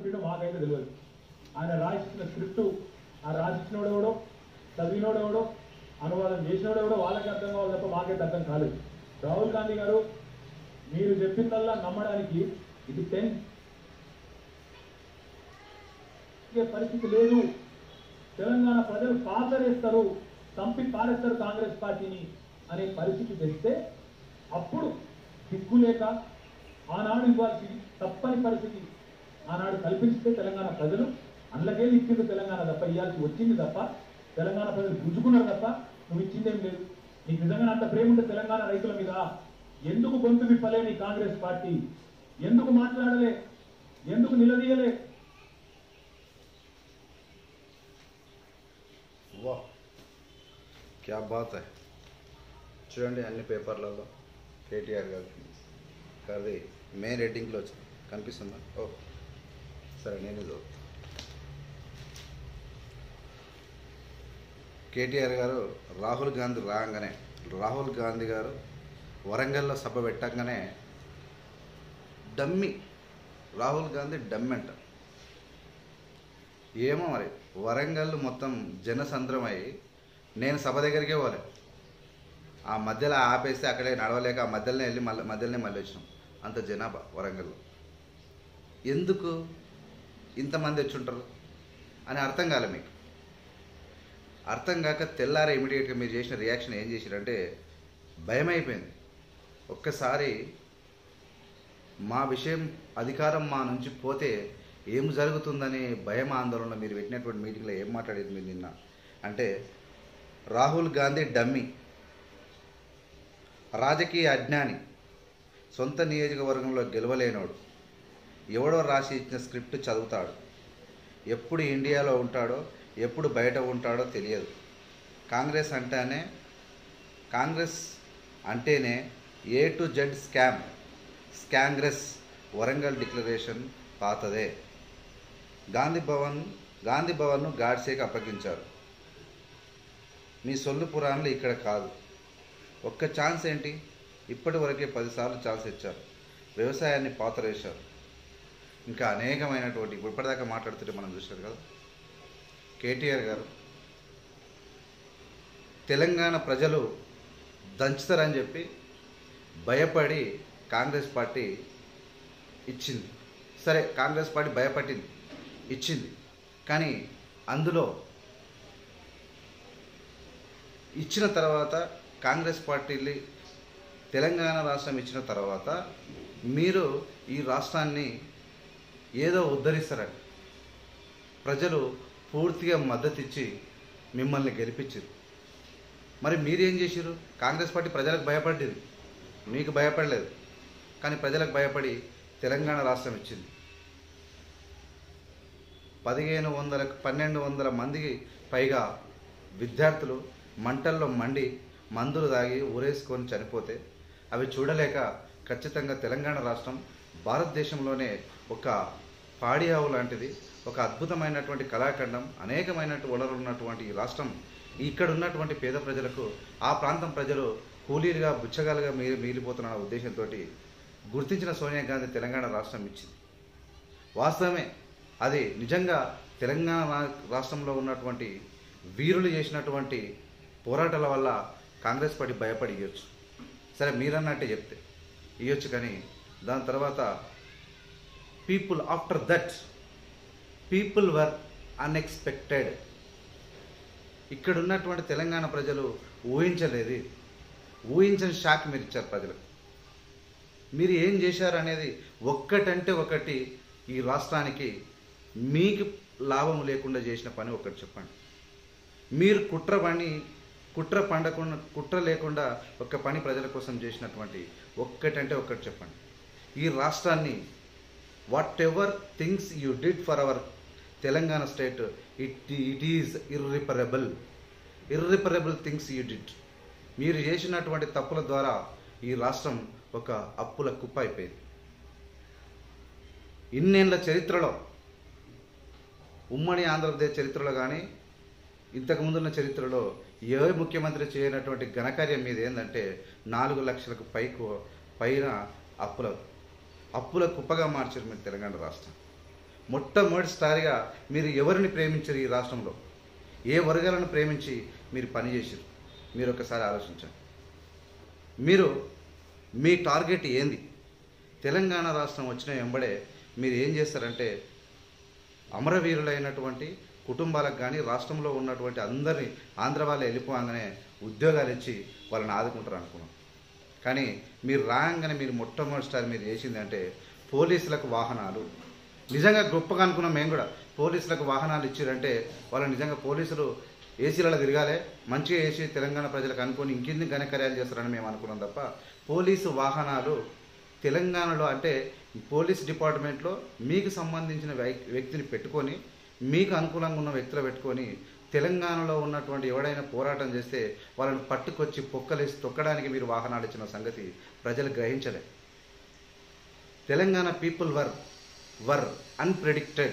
చెప్పిండో మాకైతే తెలియదు ఆయన రాసిన స్క్రిప్ట్ ఆ రాసిచ్చినోడు ఎవడో చదివినోడు ఎవడో అనువాదం చేసినోడు ఎవడో వాళ్ళకి అర్థం కావాలి తప్ప మాకైతే అర్థం కాలేదు రాహుల్ గాంధీ గారు మీరు చెప్పిందల్లా నమ్మడానికి ఇది టెన్ పరిస్థితి లేదు తెలంగాణ ప్రజలు పాతరేస్తారు చంపి పారేస్తారు కాంగ్రెస్ పార్టీని అనే పరిస్థితి తెస్తే అప్పుడు దిక్కు లేక ఆనాడు ఇవ్వాల్సి తప్పని పరిస్థితి ఆనాడు కల్పిస్తే తెలంగాణ ప్రజలు అందులోకే ఇచ్చింది తెలంగాణ తప్ప ఇవ్వాల్సి వచ్చింది తప్ప తెలంగాణ ప్రజలు గుంజుకున్నారు తప్ప నువ్వు ఇచ్చిందేం లేదు నీకు నిజంగా అంత ప్రేమ ఉంటే తెలంగాణ రైతుల మీద ఎందుకు గొంతు విప్పలే నీ కాంగ్రెస్ పార్టీ ఎందుకు మాట్లాడలే ఎందుకు నిలదీయలే వా క్యా బాత్ హై చూడండి అన్ని పేపర్లలో కేటీఆర్ గారు అది మెయిన్ రేటింగ్లో వచ్చింది కనిపిస్తుందా ఓ సరే నేను ఇది చదువుతా. కేటీఆర్ గారు రాహుల్ గాంధీ రాగానే రాహుల్ గాంధీ గారు వరంగల్లో సభ పెట్టంగానే డమ్మి రాహుల్ గాంధీ డమ్మి అంట ఏమో మరి వరంగల్ మొత్తం జనసంద్రం అయ్యి నేను సభ దగ్గరికే పోలే ఆ మధ్యలో ఆపేస్తే అక్కడే నడవలేక ఆ మధ్యలోనే వెళ్ళి మళ్ళీ మధ్యలోనే మళ్ళీ వచ్చినాం అంత జనాభా వరంగల్లో ఎందుకు ఇంతమంది వచ్చి ఉంటారు అని అర్థం కాలే మీకు అర్థం కాక తెల్లారే ఇమీడియట్గా మీరు చేసిన రియాక్షన్ ఏం చేశారంటే భయం అయిపోయింది ఒక్కసారి మా విషయం అధికారం మా నుంచి పోతే ఏం జరుగుతుందనే భయం ఆందోళన మీరు పెట్టినటువంటి మీటింగ్లో ఏం మాట్లాడేది మీరు నిన్న అంటే రాహుల్ గాంధీ డమ్మి రాజకీయ అజ్ఞాని సొంత నియోజకవర్గంలో గెలవలేనోడు ఎవడో రాసి ఇచ్చిన స్క్రిప్ట్ చదువుతాడు ఎప్పుడు ఇండియాలో ఉంటాడో ఎప్పుడు బయట ఉంటాడో తెలియదు కాంగ్రెస్ అంటేనే కాంగ్రెస్ అంటేనే A to Z scam scamgress Warangal declaration పాతదే గాంధీ భవన్ గాంధీ భవన్ను గాడ్సేకి అప్పగించారు మీ సొల్లు పురాణాలు ఇక్కడ కాదు ఒక్క ఛాన్స్ ఏంటి ఇప్పటి వరకే పదిసార్లు ఛాన్స్ ఇచ్చారు వ్యవసాయాన్ని పాతరేశారు ఇంకా అనేకమైనటువంటి ఇప్పుడు ఇప్పటిదాకా మాట్లాడుతుంటే మనం చూసారు కదా కేటీఆర్ గారు తెలంగాణ ప్రజలు దంచుతారని చెప్పి భయపడి కాంగ్రెస్ పార్టీ ఇచ్చింది సరే కాంగ్రెస్ పార్టీ భయపడింది ఇచ్చింది కానీ అందులో ఇచ్చిన తర్వాత కాంగ్రెస్ పార్టీని తెలంగాణ రాష్ట్రం ఇచ్చిన తర్వాత మీరు ఈ రాష్ట్రాన్ని ఏదో ఉద్ధరిస్తారని ప్రజలు పూర్తిగా మద్దతు ఇచ్చి మిమ్మల్ని గెలిపించారు మరి మీరేం చేశారు కాంగ్రెస్ పార్టీ ప్రజలకు భయపడింది మీకు భయపడలేదు కానీ ప్రజలకు భయపడి తెలంగాణ రాష్ట్రం ఇచ్చింది పదిహేను వందల పన్నెండు వందల మందికి పైగా విద్యార్థులు మంటల్లో మండి మందులు తాగి ఊరేసుకొని చనిపోతే అవి చూడలేక ఖచ్చితంగా తెలంగాణ రాష్ట్రం భారతదేశంలోనే ఒక పాడి ఆవు లాంటిది ఒక అద్భుతమైనటువంటి కళాఖండం అనేకమైనటువంటి వనరులు ఉన్నటువంటి ఈ రాష్ట్రం ఇక్కడ ఉన్నటువంటి పేద ప్రజలకు ఆ ప్రాంతం ప్రజలు కూలీలుగా బుచ్చగాలుగా మీ మిగిలిపోతున్న ఉద్దేశంతో గుర్తించిన సోనియా గాంధీ తెలంగాణ రాష్ట్రం ఇచ్చింది వాస్తవమే అది నిజంగా తెలంగాణ రా- రాష్ట్రంలో ఉన్నటువంటి వీరులు చేసినటువంటి పోరాటాల వల్ల కాంగ్రెస్ పార్టీ భయపడి ఇవ్వచ్చు సరే మీరన్నట్టే చెప్తే ఇవ్వచ్చు కానీ దాని తర్వాత people after that people were unexpected ఇక్కడ ఉన్నటువంటి తెలంగాణ ప్రజలు ఊహించలేదు ఊహించని షాక్ మీరు ఇచ్చారు ప్రజలకు మీరు ఏం చేశారు అనేది ఒక్కటంటే ఒకటి ఈ రాష్ట్రానికి మీకు లాభం లేకుండా చేసిన పని ఒకటి చెప్పండి మీరు కుట్ర పని కుట్ర పండకుండా కుట్ర లేకుండా ఒక పని ప్రజల కోసం చేసినటువంటి ఒక్కటంటే ఒక్కటి చెప్పండి ఈ రాష్ట్రాన్ని whatever things you did for our Telangana state it it is irreparable irreparable things you did మీరు చేసినటువంటి తప్పుల ద్వారా ఈ రాష్ట్రం ఒక అప్పుల కుప్ప అయిపోయింది ఇన్నేళ్ల చరిత్రలో ఉమ్మడి ఆంధ్రప్రదేశ్ చరిత్రలో కానీ ఇంతకు ముందున్న చరిత్రలో ఏ ముఖ్యమంత్రి చేయనటువంటి ఘనకార్యం మీద ఏంటంటే నాలుగు లక్షలకు పైకు పైన అప్పుల అప్పుల కుప్పగా మార్చారు మీరు తెలంగాణ రాష్ట్రం మొట్టమొదటిసారిగా మీరు ఎవరిని ప్రేమించారు ఈ రాష్ట్రంలో ఏ వర్గాలను ప్రేమించి మీరు పనిచేసారు మీరు ఒకసారి ఆలోచించండి మీరు మీ టార్గెట్ ఏంది తెలంగాణ రాష్ట్రం వచ్చిన వెంబడే మీరు ఏం చేస్తారంటే అమరవీరులైనటువంటి కుటుంబాలకు కానీ రాష్ట్రంలో ఉన్నటువంటి అందరినీ ఆంధ్ర వాళ్ళు వెళ్ళిపోగానే ఉద్యోగాలు ఇచ్చి వాళ్ళని ఆదుకుంటారు అనుకున్నాం కానీ మీరు రాగానే మీరు మొట్టమొదటిసారి మీరు చేసింది అంటే పోలీసులకు వాహనాలు నిజంగా గొప్పగా అనుకున్నాం మేము కూడా పోలీసులకు వాహనాలు ఇచ్చారంటే వాళ్ళు నిజంగా పోలీసులు ఏసీలలో తిరగాలి మంచిగా వేసి తెలంగాణ ప్రజలకు అనుకొని ఇంకెన్ని ఘనకార్యాలు చేస్తారని మేము అనుకున్నాం తప్ప పోలీసు వాహనాలు తెలంగాణలో అంటే పోలీస్ డిపార్ట్మెంట్లో మీకు సంబంధించిన వ్యక్- వ్యక్తిని పెట్టుకొని మీకు అనుకూలంగా ఉన్న వ్యక్తులు పెట్టుకొని తెలంగాణలో ఉన్నటువంటి ఎవడైనా పోరాటం చేస్తే వాళ్ళని పట్టుకొచ్చి పొక్కలేసి తొక్కడానికి మీరు వాహనాలు ఇచ్చిన సంగతి ప్రజలు గ్రహించలే తెలంగాణ పీపుల్ వర్ వర్ అన్ప్రెడిక్టెడ్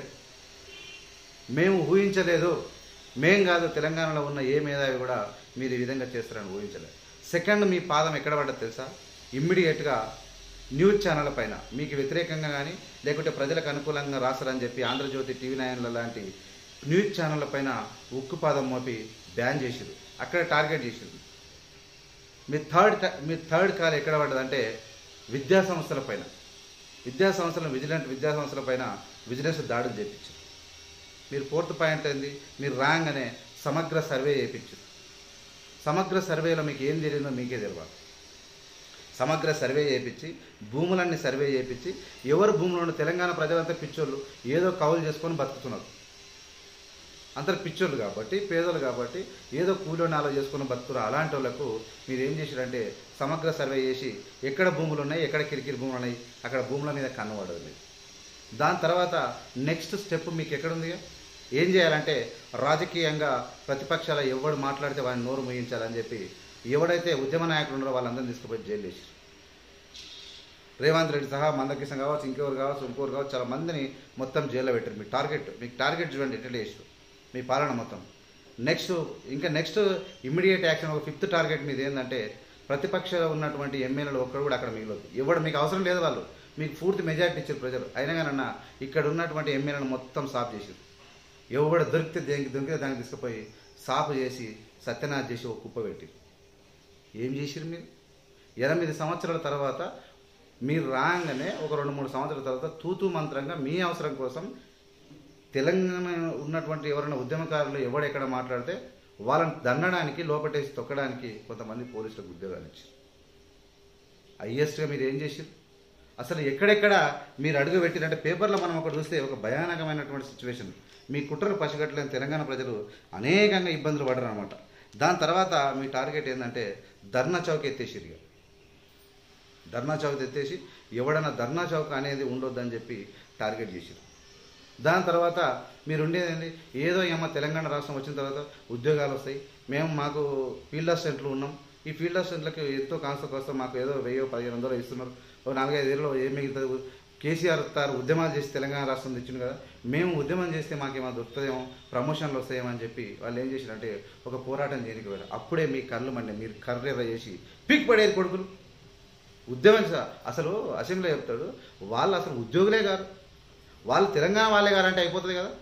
మేము ఊహించలేదు మేం కాదు తెలంగాణలో ఉన్న ఏ మేధావి కూడా మీరు ఈ విధంగా చేస్తారని ఊహించలేదు సెకండ్ మీ పాదం ఎక్కడ పడ్డది తెలుసా ఇమ్మీడియట్గా న్యూస్ ఛానళ్ళ పైన మీకు వ్యతిరేకంగా కానీ లేకుంటే ప్రజలకు అనుకూలంగా రాస్తారని చెప్పి ఆంధ్రజ్యోతి టీవీ నైన్ల లాంటి న్యూస్ ఛానళ్ళ పైన ఉక్కు పాదం మోపి బ్యాన్ చేసిరు అక్కడ టార్గెట్ చేసిరు మీ థర్డ్ క- మీ థర్డ్ కాల్ ఎక్కడ పడ్డదంటే విద్యా సంస్థల పైన విద్యా సంస్థల విజిలెంట్ విద్యా సంస్థల పైన విజిలెన్స్ దాడులు చేయించారు మీరు ఫోర్త్ పాయింట్ ఏంది మీరు రాగానే సమగ్ర సర్వే చేయించారు సమగ్ర సర్వేలో మీకు ఏం తెలియదో మీకే తెలియాలి సమగ్ర సర్వే చేయించి భూములన్నీ సర్వే చేయించి ఎవరు భూములు ఉన్న తెలంగాణ ప్రజలంతా పిచ్చోళ్ళు ఏదో కౌలు చేసుకొని బతుకుతున్నారు అందరు పిచ్చోళ్ళు కాబట్టి పేదలు కాబట్టి ఏదో కూలో నాలో చేసుకుని బతుకుతారు అలాంటి వాళ్ళకు మీరు ఏం చేశారంటే సమగ్ర సర్వే చేసి ఎక్కడ భూములు ఉన్నాయి ఎక్కడ కిరికిరి భూములు ఉన్నాయి అక్కడ భూముల మీద కన్నుపడదు లేదు దాని తర్వాత నెక్స్ట్ స్టెప్ మీకు ఎక్కడుంది ఏం చేయాలంటే రాజకీయంగా ప్రతిపక్షాల ఎవడు మాట్లాడితే వాడిని నోరు ముయించాలని చెప్పి ఎవడైతే ఉద్యమ నాయకులు ఉన్నారో వాళ్ళందరినీ తీసుకుపోయి జైలు వేసి రేవంత్ రెడ్డి సహా మందకిసం కావచ్చు ఇంకెవరు కావచ్చు ఇంకోరు కావచ్చు చాలా మందిని మొత్తం జైల్లో పెట్టారు మీ టార్గెట్ మీకు టార్గెట్ చూడండి ఎట్లా చేసారు మీ పాలన మొత్తం నెక్స్ట్ ఇంకా నెక్స్ట్ ఇమ్మీడియట్ యాక్షన్ ఒక ఫిఫ్త్ టార్గెట్ మీద ఏంటంటే ప్రతిపక్షంలో ఉన్నటువంటి ఎమ్మెల్యేలు ఒక్కడు కూడా అక్కడ మిగిలదు ఎవడు మీకు అవసరం లేదు వాళ్ళు మీకు పూర్తి మెజారిటీ ఇచ్చారు ప్రజలు అయినా కానీ ఇక్కడ ఉన్నటువంటి ఎమ్మెల్యేలను మొత్తం సాఫ్ చేసారు ఎవడు దొరికితే దేనికి దొరికితే దానికి తీసుకుపోయి సాఫ్ చేసి సత్యనాథ్ చేసి ఒక కుప్ప పెట్టి ఏం చేసిరు మీరు ఎనిమిది సంవత్సరాల తర్వాత మీరు రాగానే ఒక రెండు మూడు సంవత్సరాల తర్వాత తూతూ మంత్రంగా మీ అవసరం కోసం తెలంగాణ ఉన్నటువంటి ఎవరైనా ఉద్యమకారులు ఎవడెక్కడ మాట్లాడితే వాళ్ళని దండడానికి లోపటేసి తొక్కడానికి కొంతమంది పోలీసులకు ఉద్యోగాలు ఇచ్చారు హయ్యెస్ట్గా మీరు ఏం చేసారు అసలు ఎక్కడెక్కడ మీరు అడుగు పెట్టిరంటే పేపర్లో మనం ఒకటి చూస్తే ఒక భయానకమైనటువంటి సిచ్యువేషన్ మీ కుట్రలు పసిగట్టలేని తెలంగాణ ప్రజలు అనేకంగా ఇబ్బందులు పడరు అనమాట దాని తర్వాత మీ టార్గెట్ ఏంటంటే ధర్నా చౌక్ ఎత్తేసిరు ఇక ధర్నా చౌక్ ఎత్తేసి ఎవడన్నా ధర్నా చౌక్ అనేది ఉండొద్దని చెప్పి టార్గెట్ చేశారు దాని తర్వాత మీరు ఉండేది ఏంటి ఏదో ఏమో తెలంగాణ రాష్ట్రం వచ్చిన తర్వాత ఉద్యోగాలు వస్తాయి మేము మాకు ఫీల్డ్ అసిస్టెంట్లు ఉన్నాం ఈ ఫీల్డ్ అసిస్టెంట్లకి ఎంతో కాస్త కోస్త మాకు ఏదో వెయ్యో పదిహేను వందలు ఇస్తున్నారు ఓ నాలుగైదు ఏళ్ళలో ఏం మిగులుతుంది కేసీఆర్ తారు ఉద్యమాలు చేసి తెలంగాణ రాష్ట్రం తెచ్చింది కదా మేము ఉద్యమం చేస్తే మాకేమో దొరుకుతుందేమో ప్రమోషన్లు వస్తాయేమో అని చెప్పి వాళ్ళు ఏం చేశారంటే ఒక పోరాటం చేయడానికి వెళ్ళారు అప్పుడే మీ కళ్ళు మండి మీరు కర్రెర్ర చేసి పీక్ పడేది కొడుకులు ఉద్యమం స- అసలు అసెంబ్లీ చెప్తాడు వాళ్ళు అసలు ఉద్యోగులే కాదు వాళ్ళు తెలంగాణ వాళ్ళే కాదంటే అయిపోతుంది కదా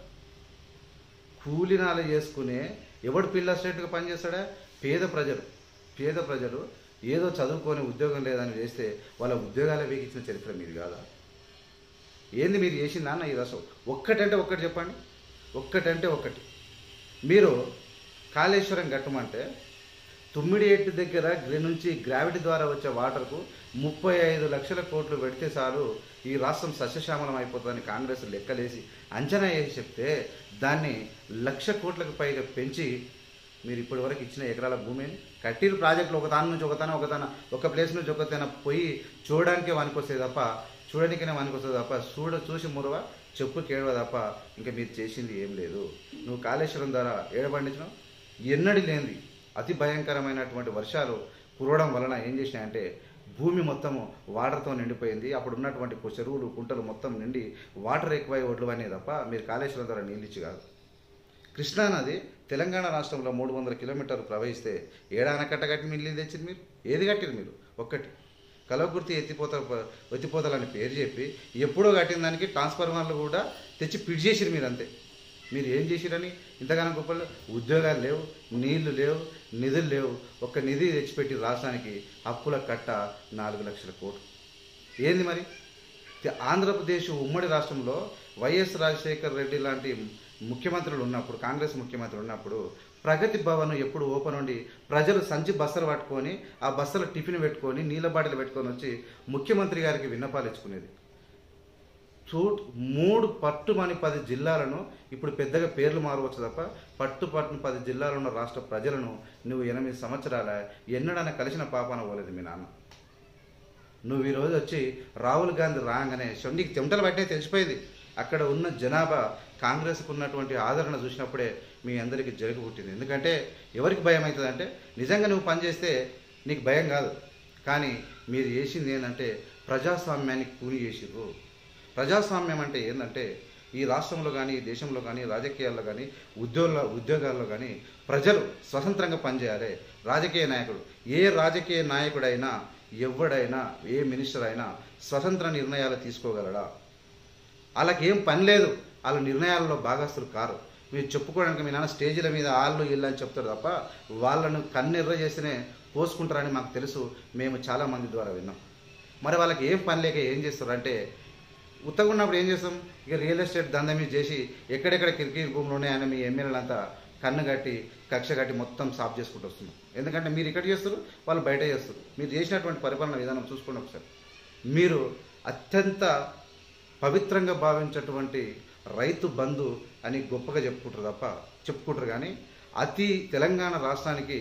కూలినాలు చేసుకునే ఎవడు పిల్ల స్టేట్గా పనిచేస్తాడా పేద ప్రజలు పేద ప్రజలు ఏదో చదువుకొని ఉద్యోగం లేదని చేస్తే వాళ్ళ ఉద్యోగాలు వేగించిన చరిత్ర మీది కాదా ఏంది మీరు చేసిందా అన్న ఈ రసం ఒక్కటంటే ఒక్కటి చెప్పండి ఒక్కటంటే ఒక్కటి మీరు కాళేశ్వరం కట్టమంటే తుమ్మిడి ఎట్టు దగ్గర గ్రి- నుంచి గ్రావిటీ ద్వారా వచ్చే వాటర్కు ముప్పై ఐదు లక్షల కోట్లు పెడితే చాలు ఈ రాష్ట్రం సస్యశ్యామలం అయిపోతుందని కాంగ్రెస్ లెక్కలేసి అంచనా వేసి చెప్తే దాన్ని లక్ష కోట్లకు పైగా పెంచి మీరు ఇప్పటి వరకు ఇచ్చిన ఎకరాల భూమిని కట్టిరు ప్రాజెక్టులు ఒక తాను నుంచి ఒక తాన ఒక తాన ఒక ప్లేస్ నుంచి ఒక తాన పోయి చూడడానికే వనికొస్తే తప్ప చూడడానికనే వనికొస్తుంది తప్ప చూడ చూసి మురవ చెప్పు కేడవ తప్ప ఇంకా మీరు చేసింది ఏం లేదు నువ్వు కాళేశ్వరం ద్వారా ఏడబండించడం ఎన్నడి లేనిది అతి భయంకరమైనటువంటి వర్షాలు కురవడం వలన ఏం చేసినాయంటే భూమి మొత్తము వాటర్తో నిండిపోయింది అప్పుడు ఉన్నటువంటి కు- చెరువులు కుంటలు మొత్తం నిండి వాటర్ ఎక్కువై ఒడ్లు అనే తప్ప మీరు కాళేశ్వరం ద్వారా నీళ్ళు ఇచ్చి కాదు కృష్ణానది తెలంగాణ రాష్ట్రంలో మూడు వందల కిలోమీటర్లు ప్రవహిస్తే ఏడా ఆనకట్ట కట్టి నీళ్ళు తెచ్చింది మీరు ఏది కట్టిరు మీరు ఒక్కటి కలవకుర్తి ఎత్తిపోత ఎత్తిపోతలని పేరు చెప్పి ఎప్పుడో కట్టిన దానికి ట్రాన్స్ఫార్మర్లు కూడా తెచ్చి పిడి చేసిరు మీరు అంతే మీరు ఏం చేసిరని ఇంతగానో గొప్పలు ఉద్యోగాలు లేవు నీళ్లు లేవు నిధులు లేవు ఒక్క నిధి తెచ్చిపెట్టి రాష్ట్రానికి అప్పుల కట్ట నాలుగు లక్షల కోట్లు ఏంది మరి తే- ఆంధ్రప్రదేశ్ ఉమ్మడి రాష్ట్రంలో వైఎస్ రాజశేఖర్ రెడ్డి లాంటి ముఖ్యమంత్రులు ఉన్నప్పుడు కాంగ్రెస్ ముఖ్యమంత్రి ఉన్నప్పుడు ప్రగతి భవన్ ఎప్పుడు ఓపెన్ ఉండి ప్రజలు సంచి బస్సలు పట్టుకొని ఆ బస్సలు టిఫిన్ పెట్టుకొని నీళ్ళ బాటిల్ పెట్టుకొని వచ్చి ముఖ్యమంత్రి గారికి విన్నపాలు ఇచ్చుకునేది చూ మూడు పట్టుమని పది జిల్లాలను ఇప్పుడు పెద్దగా పేర్లు మారవచ్చు తప్ప పట్టు పట్టుని పది జిల్లాలో ఉన్న రాష్ట్ర ప్రజలను నువ్వు ఎనిమిది సంవత్సరాల ఎన్నడైనా కలిసిన పాపాన పోలేదు మీ నాన్న నువ్వు ఈరోజు వచ్చి రాహుల్ గాంధీ రాగానే నీకు చెమటలు పట్టే తెలిసిపోయింది అక్కడ ఉన్న జనాభా కాంగ్రెస్కు ఉన్నటువంటి ఆదరణ చూసినప్పుడే మీ అందరికీ జరుగు పుట్టింది ఎందుకంటే ఎవరికి భయం అవుతుంది అంటే నిజంగా నువ్వు పనిచేస్తే నీకు భయం కాదు కానీ మీరు చేసింది ఏంటంటే ప్రజాస్వామ్యాన్ని కూలి చేసిర్రు ప్రజాస్వామ్యం అంటే ఏంటంటే ఈ రాష్ట్రంలో కానీ ఈ దేశంలో కానీ రాజకీయాల్లో కానీ ఉద్యోగ ఉద్యోగాల్లో కానీ ప్రజలు స్వతంత్రంగా పనిచేయాలి రాజకీయ నాయకుడు ఏ రాజకీయ నాయకుడైనా ఎవడైనా ఏ మినిస్టర్ అయినా స్వతంత్ర నిర్ణయాలు తీసుకోగలడా వాళ్ళకి ఏం పని లేదు వాళ్ళ నిర్ణయాలలో భాగస్తులు కారు మీరు చెప్పుకోవడానికి మీ నాన్న స్టేజీల మీద వాళ్ళు వీళ్ళు అని చెప్తారు తప్ప వాళ్ళను కన్నెర్ర చేస్తేనే పోసుకుంటారని మాకు తెలుసు మేము చాలా మంది ద్వారా విన్నాం మరి వాళ్ళకి ఏం పని లేక ఏం చేస్తారు అంటే ఉత్తగా ఉన్నప్పుడు ఏం చేస్తాం ఇక రియల్ ఎస్టేట్ దందా మీద చేసి ఎక్కడెక్కడ కిరికిరి భూములు ఉన్నాయని మీ ఎమ్మెల్యేలంతా కన్ను కట్టి కక్ష కట్టి మొత్తం సాఫ్ చేసుకుంటూ వస్తున్నాం ఎందుకంటే మీరు ఇక్కడ చేస్తారు వాళ్ళు బయట చేస్తారు మీరు చేసినటువంటి పరిపాలన విధానం చూసుకోండి ఒకసారి మీరు అత్యంత పవిత్రంగా భావించేటువంటి రైతు బంధు అని గొప్పగా చెప్పుకుంటారు తప్ప చెప్పుకుంటారు కానీ అతి తెలంగాణ రాష్ట్రానికి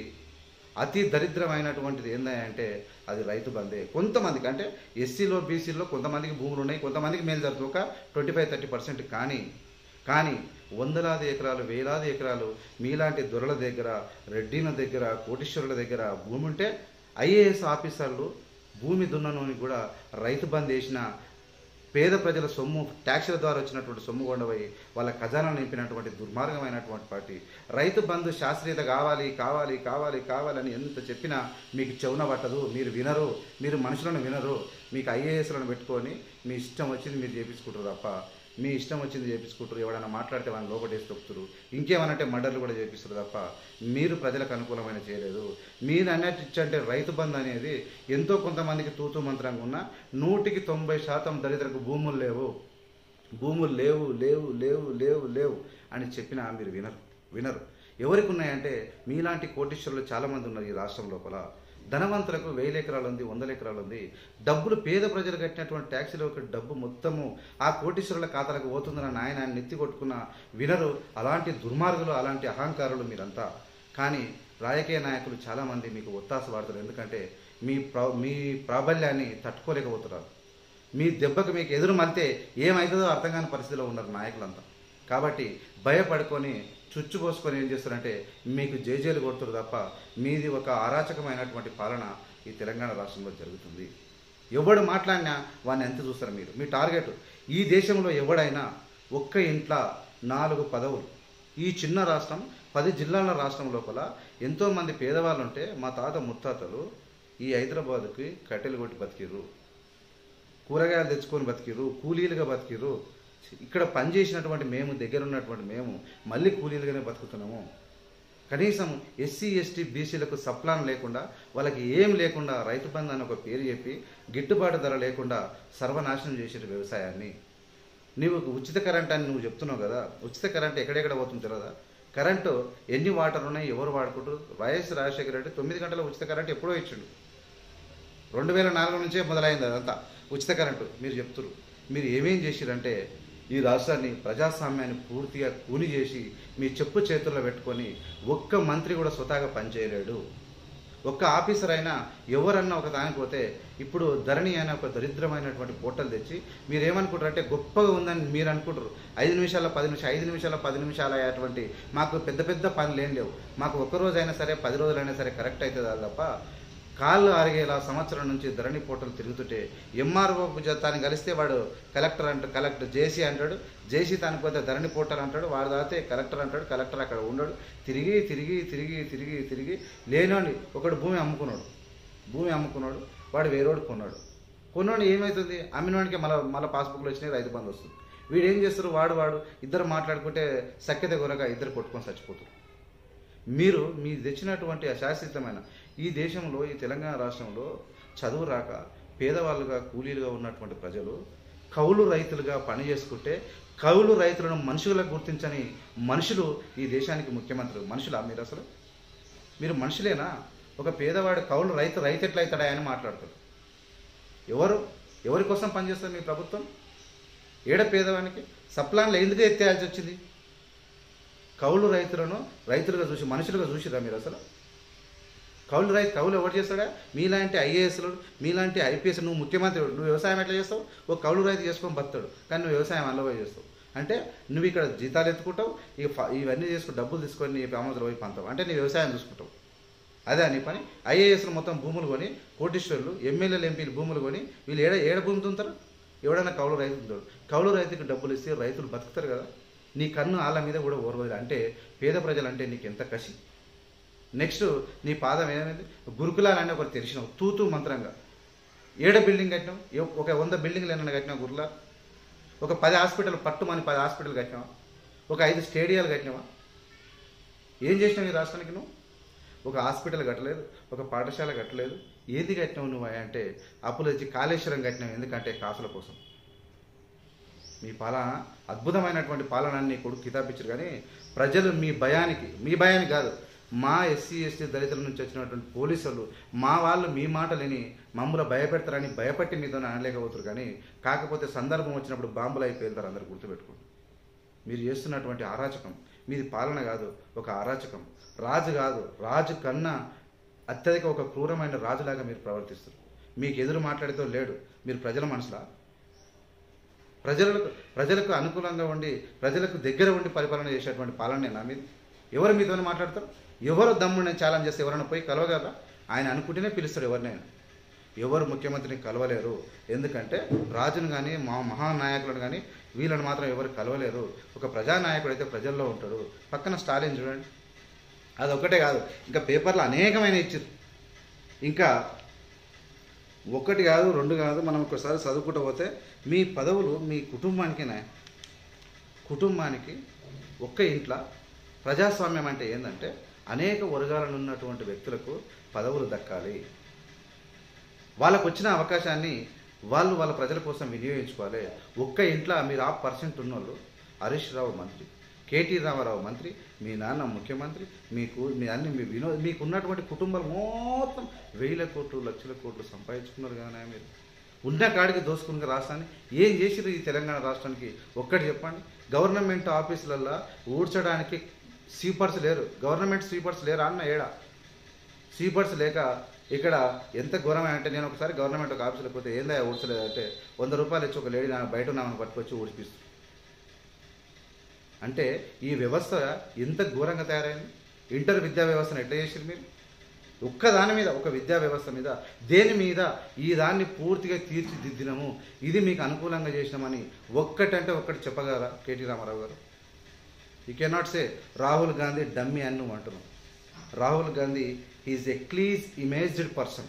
అతి దరిద్రమైనటువంటిది ఏందంటే అది రైతు బందే కొంతమందికి అంటే ఎస్సీలో బీసీలో కొంతమందికి భూములు ఉన్నాయి కొంతమందికి మేలు జరుగుతుంది ఒక ట్వంటీ ఫైవ్ థర్టీ పర్సెంట్ కానీ కానీ వందలాది ఎకరాలు వేలాది ఎకరాలు మీలాంటి దొరల దగ్గర రెడ్డిల దగ్గర కోటీశ్వరుల దగ్గర భూమి ఉంటే ఐఏఎస్ ఆఫీసర్లు భూమి దున్ననోని కూడా రైతు బంద్ వేసిన పేద ప్రజల సొమ్ము ట్యాక్సుల ద్వారా వచ్చినటువంటి సొమ్ము కొండపోయి వాళ్ళ ఖజానా నింపినటువంటి దుర్మార్గమైనటువంటి పార్టీ రైతు బంధు శాస్త్రీయత కావాలి కావాలి కావాలి కావాలని ఎంత చెప్పినా మీకు చెవున పట్టదు మీరు వినరు మీరు మనుషులను వినరు మీకు ఐఏఎస్లను పెట్టుకొని మీ ఇష్టం వచ్చింది మీరు చేపించుకుంటారు తప్ప మీ ఇష్టం వచ్చింది చేపించుకుంటారు ఎవరైనా మాట్లాడితే వాళ్ళని లోపటేసి తొక్కుతారు ఇంకేమనంటే మర్డర్లు కూడా చేపిస్తారు తప్ప మీరు ప్రజలకు అనుకూలమైన చేయలేదు మీరు అన్నట్టు అంటే రైతు బంధు అనేది ఎంతో కొంతమందికి తూతూ మంత్రంగా ఉన్నా నూటికి తొంభై శాతం దళితులకు భూములు లేవు భూములు లేవు లేవు లేవు లేవు లేవు అని చెప్పినా మీరు వినరు వినరు ఎవరికి ఉన్నాయంటే మీలాంటి కోటీశ్వరులు చాలామంది ఉన్నారు ఈ రాష్ట్రం లోపల ధనవంతులకు వేల ఎకరాలు ఉంది వందల ఎకరాలు ఉంది డబ్బులు పేద ప్రజలు కట్టినటువంటి ట్యాక్సీల యొక్క డబ్బు మొత్తము ఆ కోటీశ్వరుల ఖాతాలకు పోతుందని నాయన ఆయన నెత్తి కొట్టుకున్న వినరు అలాంటి దుర్మార్గులు అలాంటి అహంకారులు మీరంతా కానీ రాజకీయ నాయకులు చాలామంది మీకు ఒత్తాస వాడతారు ఎందుకంటే మీ ప్రా మీ ప్రాబల్యాన్ని తట్టుకోలేకపోతున్నారు మీ దెబ్బకు మీకు ఎదురు మలితే ఏమవుతుందో అర్థం కాని పరిస్థితిలో ఉన్నారు నాయకులంతా కాబట్టి భయపడుకొని చుచ్చుపోసుకొని ఏం చేస్తారంటే మీకు జేజేలు కొడుతురు తప్ప మీది ఒక అరాచకమైనటువంటి పాలన ఈ తెలంగాణ రాష్ట్రంలో జరుగుతుంది ఎవడు మాట్లాడినా వాడిని ఎంత చూస్తారు మీరు మీ టార్గెట్ ఈ దేశంలో ఎవడైనా ఒక్క ఇంట్లో నాలుగు పదవులు ఈ చిన్న రాష్ట్రం పది జిల్లాల రాష్ట్రం లోపల ఎంతోమంది పేదవాళ్ళు ఉంటే మా తాత ముత్తాతలు ఈ హైదరాబాద్కి కట్టెలు కొట్టి బతికిర్రు కూరగాయలు తెచ్చుకొని బతికిర్రు కూలీలుగా బతికిర్రు ఇక్కడ పనిచేసినటువంటి మేము దగ్గర ఉన్నటువంటి మేము మళ్ళీ కూలీలుగానే బతుకుతున్నాము కనీసం ఎస్సీ ఎస్టీ బీసీలకు సప్లాన్ లేకుండా వాళ్ళకి ఏం లేకుండా రైతు బంధు అని ఒక పేరు చెప్పి గిట్టుబాటు ధర లేకుండా సర్వనాశనం చేసిన వ్యవసాయాన్ని నీవు ఉచిత కరెంట్ అని నువ్వు చెప్తున్నావు కదా ఉచిత కరెంట్ ఎక్కడెక్కడ పోతుంది తెలియదా కరెంటు ఎన్ని వాటర్ ఉన్నాయి ఎవరు వాడుకుంటారు వైఎస్ రాజశేఖర రెడ్డి తొమ్మిది గంటల ఉచిత కరెంట్ ఎప్పుడో ఇచ్చిండు రెండు వేల నాలుగు నుంచే మొదలైంది అదంతా ఉచిత కరెంటు మీరు చెప్తున్నారు మీరు ఏమేం చేసిరంటే ఈ రాష్ట్రాన్ని ప్రజాస్వామ్యాన్ని పూర్తిగా కూని చేసి మీ చెప్పు చేతుల్లో పెట్టుకొని ఒక్క మంత్రి కూడా స్వతహాగా పనిచేయలేడు ఒక్క ఆఫీసర్ అయినా ఎవరన్నా ఒక దానికి పోతే ఇప్పుడు ధరణి అనే ఒక దరిద్రమైనటువంటి పోర్టల్ తెచ్చి మీరు ఏమనుకుంటారు అంటే గొప్పగా ఉందని మీరు అనుకుంటారు ఐదు నిమిషాల పది నిమిషాలు ఐదు నిమిషాల పది నిమిషాలు అయ్యేటువంటి మాకు పెద్ద పెద్ద పనులు ఏం లేవు మాకు ఒక్క రోజైనా సరే పది రోజులైనా సరే కరెక్ట్ అవుతుంది తప్ప కాళ్ళు అరిగేలా సంవత్సరం నుంచి ధరణి పోటలు తిరుగుతుంటే ఎంఆర్ఓ తాను కలిస్తే వాడు కలెక్టర్ అంట కలెక్టర్ జేసీ అంటాడు జేసీ తానికి పోతే ధరణి పోటల్ అంటాడు వాడు తాగితే కలెక్టర్ అంటాడు కలెక్టర్ అక్కడ ఉండడు తిరిగి తిరిగి తిరిగి తిరిగి తిరిగి లేనోని ఒకడు భూమి అమ్ముకున్నాడు భూమి అమ్ముకున్నాడు వాడు వేరోడు కొన్నాడు కొన్నోడు ఏమవుతుంది అమ్మినోడికి మళ్ళీ మళ్ళీ పాస్బుక్లు వచ్చినాయి రైతు బంధు వస్తుంది వీడు ఏం చేస్తారు వాడు వాడు ఇద్దరు మాట్లాడుకుంటే సఖ్యత కొరగా ఇద్దరు కొట్టుకొని చచ్చిపోతారు మీరు మీ తెచ్చినటువంటి అశాశ్వతమైన ఈ దేశంలో ఈ తెలంగాణ రాష్ట్రంలో చదువు రాక పేదవాళ్ళుగా కూలీలుగా ఉన్నటువంటి ప్రజలు కౌలు రైతులుగా పని చేసుకుంటే కౌలు రైతులను మనుషులుగా గుర్తించని మనుషులు ఈ దేశానికి ముఖ్యమంత్రులు మనుషులా మీరు అసలు మీరు మనుషులేనా ఒక పేదవాడు కౌలు రైతు రైతు ఎట్లా అవుతాడా అని మాట్లాడతారు ఎవరు ఎవరి కోసం పనిచేస్తుంది మీ ప్రభుత్వం ఏడ పేదవానికి సప్లాన్లు ఎందుకు ఎత్తేయాల్సి వచ్చింది కౌలు రైతులను రైతులుగా చూసి మనుషులుగా చూసిరా మీరు అసలు కౌలు రైతు కౌలు ఎవరు చేస్తాడా మీలాంటి ఐఏఎస్లు మీలాంటి ఐపీఎస్ నువ్వు ముఖ్యమంత్రి నువ్వు వ్యవసాయం ఎట్లా చేస్తావు ఒక కౌలు రైతు చేసుకొని బతాడు కానీ నువ్వు వ్యవసాయం అల్లబోయి చేస్తావు అంటే నువ్వు ఇక్కడ జీతాలు ఎత్తుకుంటావు ఇక ఫ- ఇవన్నీ చేసుకుని డబ్బులు తీసుకొని నీ ప్రాముద్ర పోయి పంతావు అంటే నీ వ్యవసాయం చూసుకుంటావు అదే నీ పని ఐఏఎస్లు మొత్తం భూములు కొని కోటీశ్వరులు ఎమ్మెల్యేలు ఎంపీలు భూములు కొని వీళ్ళు ఏడ ఏడ భూమి తుంటారు ఎవడైనా కౌలు రైతు ఉంటాడు కౌలు రైతుకి డబ్బులు ఇస్తే రైతులు బతుకుతారు కదా నీ కన్ను వాళ్ళ మీద కూడా ఓర్వదు అంటే పేద ప్రజలంటే నీకు ఎంత కసి నెక్స్ట్ నీ పాదం ఏమైంది గురుకులాలని ఒకటి తెలిసినావు తూతూ మంత్రంగా ఏడ బిల్డింగ్ కట్టినావు ఏ- ఒక వంద బిల్డింగ్లు ఏమైనా కట్టినావు గురులా ఒక పది హాస్పిటల్ పట్టుమని పది హాస్పిటల్ కట్టినావా ఒక ఐదు స్టేడియాలు కట్టినావా ఏం చేసినావు ఈ రాష్ట్రానికి నువ్వు ఒక హాస్పిటల్ కట్టలేదు ఒక పాఠశాల కట్టలేదు ఏది కట్టినావు నువ్వు అంటే అప్పులు వచ్చి కాళేశ్వరం కట్టినావు ఎందుకంటే కాసుల కోసం మీ పాలన అద్భుతమైనటువంటి పాలన నీ కొడుకు కితాబిచ్చారు కానీ ప్రజలు మీ భయానికి మీ భయానికి కాదు మా ఎస్సీ ఎస్టీ దళితుల నుంచి వచ్చినటువంటి పోలీసులు మా వాళ్ళు మీ మాట లేని మమ్మల్ని భయపెడతారని భయపట్టి మీతో అనలేకపోతారు కానీ కాకపోతే సందర్భం వచ్చినప్పుడు బాంబులు అయిపోతారు అందరు గుర్తుపెట్టుకోండి మీరు చేస్తున్నటువంటి అరాచకం మీది పాలన కాదు ఒక అరాచకం రాజు కాదు రాజు కన్నా అత్యధిక ఒక క్రూరమైన రాజులాగా మీరు ప్రవర్తిస్తారు మీకు ఎదురు మాట్లాడితో లేడు మీరు ప్రజల మనసులా ప్రజలకు ప్రజలకు అనుకూలంగా ఉండి ప్రజలకు దగ్గర ఉండి పరిపాలన చేసేటువంటి పాలనేనా మీది ఎవరు మీతోనే మాట్లాడతారు ఎవరు దమ్ముని ఛాలెంజ్ చేస్తే ఎవరైనా పోయి కలవగలరా ఆయన అనుకుంటేనే పిలుస్తాడు ఎవరినైనా ఎవరు ముఖ్యమంత్రిని కలవలేరు ఎందుకంటే రాజును కానీ మా మహానాయకులను కానీ వీళ్ళని మాత్రం ఎవరు కలవలేరు ఒక ప్రజానాయకుడు అయితే ప్రజల్లో ఉంటాడు పక్కన స్టాలిన్ చూడండి అది ఒక్కటే కాదు ఇంకా పేపర్లు అనేకమైన ఇచ్చారు ఇంకా ఒకటి కాదు రెండు కాదు మనం ఒకసారి చదువుకుంటూ పోతే మీ పదవులు మీ కుటుంబానికినే కుటుంబానికి ఒక్క ఇంట్లో ప్రజాస్వామ్యం అంటే ఏంటంటే అనేక వర్గాలను ఉన్నటువంటి వ్యక్తులకు పదవులు దక్కాలి వాళ్ళకు వచ్చిన అవకాశాన్ని వాళ్ళు వాళ్ళ ప్రజల కోసం వినియోగించుకోవాలి ఒక్క ఇంట్లో మీరు ఆ పర్సెంట్ ఉన్నోళ్ళు హరీష్ రావు మంత్రి కేటీ రామారావు మంత్రి మీ నాన్న ముఖ్యమంత్రి మీకు మీ అన్ని మీ వినో మీకు ఉన్నటువంటి కుటుంబాలు మొత్తం వేల కోట్లు లక్షల కోట్లు సంపాదించుకున్నారు కానీ మీరు ఉన్న కాడికి దోసుకున్న రాష్ట్రాన్ని ఏం చేసిరు ఈ తెలంగాణ రాష్ట్రానికి ఒక్కటి చెప్పండి గవర్నమెంట్ ఆఫీసులల్లో ఊడ్చడానికి స్వీపర్స్ లేరు గవర్నమెంట్ స్వీపర్స్ లేరా అన్న ఏడా స్వీపర్స్ లేక ఇక్కడ ఎంత ఘోరమైన అంటే నేను ఒకసారి గవర్నమెంట్ ఒక ఆఫీసులో పోతే ఏందా ఊడ్చలేదు అంటే వంద రూపాయలు ఇచ్చి ఒక లేడీ నా బయట ఉన్నామని పట్టుకొచ్చి ఊడిపిస్తుంది అంటే ఈ వ్యవస్థ ఎంత ఘోరంగా తయారైంది ఇంటర్ విద్యా వ్యవస్థను ఎట్లా చేసారు మీరు ఒక్క దాని మీద ఒక విద్యా వ్యవస్థ మీద దేని మీద ఈ దాన్ని పూర్తిగా తీర్చిదిద్దినము ఇది మీకు అనుకూలంగా చేసినామని ఒక్కటంటే ఒక్కటి చెప్పగలరా KT Rama Rao garu you cannot say Rahul Gandhi dummy అని నువ్వు అంటున్నావు Rahul Gandhi is a clean imaged person